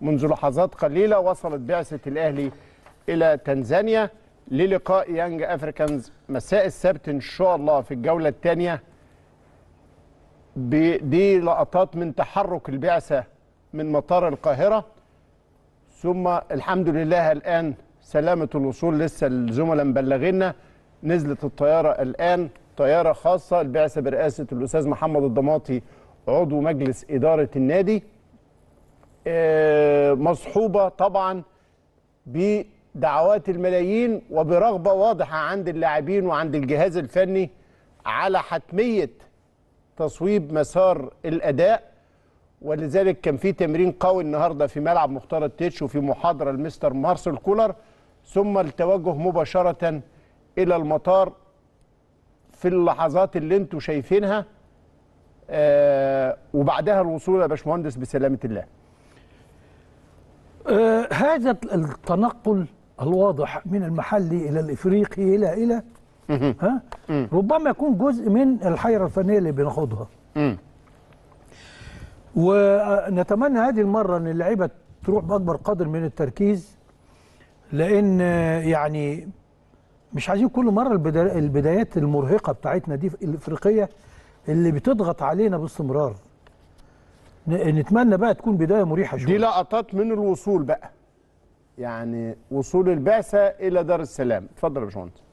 منذ لحظات قليلة وصلت بعثة الأهلي إلى تنزانيا للقاء يانج أفريكانز مساء السبت إن شاء الله في الجولة الثانية دي لقطات من تحرك البعثة من مطار القاهرة ثم الحمد لله الآن سلامة الوصول لسه الزملاء مبلغينا نزلت الطيارة الآن طيارة خاصة البعثة برئاسة الأستاذ محمد الضماطي عضو مجلس إدارة النادي آه، مصحوبة طبعا بدعوات الملايين وبرغبة واضحة عند اللاعبين وعند الجهاز الفني على حتمية تصويب مسار الأداء ولذلك كان في تمرين قوي النهارده في ملعب مختار التتش وفي محاضرة المستر مارسيل كولر ثم التوجه مباشرة إلى المطار في اللحظات اللي انتم شايفينها آه وبعدها الوصول يا باشمهندس بسلامة الله آه هذا التنقل الواضح من المحلي الى الافريقي الى الى ها ربما يكون جزء من الحيره الفنيه اللي بناخدها ونتمنى هذه المره ان اللعيبه تروح باكبر قدر من التركيز لان آه، يعني مش عايزين كل مره البدا- البدايات المرهقه بتاعتنا دي الافريقيه اللي بتضغط علينا باستمرار ن- نتمنى بقى تكون بدايه مريحه دي شويه لقطات من الوصول بقى يعني وصول البعثة إلى دار السلام اتفضل يا باشمهندس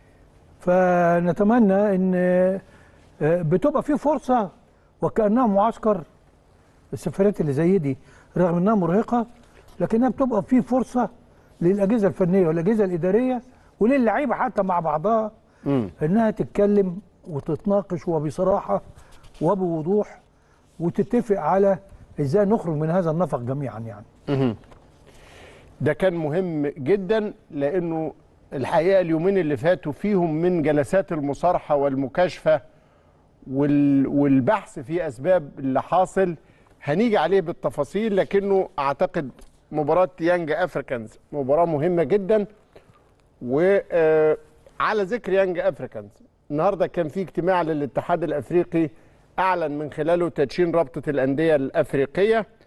فنتمنى ان آه، بتبقى في فرصه وكانها معسكر السفرات اللي زي دي رغم انها مرهقه لكنها بتبقى في فرصه للاجهزه الفنيه والاجهزه الاداريه وللعيبه حتى مع بعضها انها تتكلم وتتناقش وبصراحه وبوضوح وتتفق على ازاي نخرج من هذا النفق جميعا يعني ده كان مهم جدا لانه الحقيقه اليومين اللي فاتوا فيهم من جلسات المصارحه والمكاشفه وال والبحث في اسباب اللي حاصل هنيجي عليه بالتفاصيل لكنه اعتقد مباراه يانج افريكانز مباراه مهمه جدا وعلى ذكر يانج افريكانز النهارده كان في اجتماع للاتحاد الافريقي اعلن من خلاله تدشين رابطه الانديه الافريقيه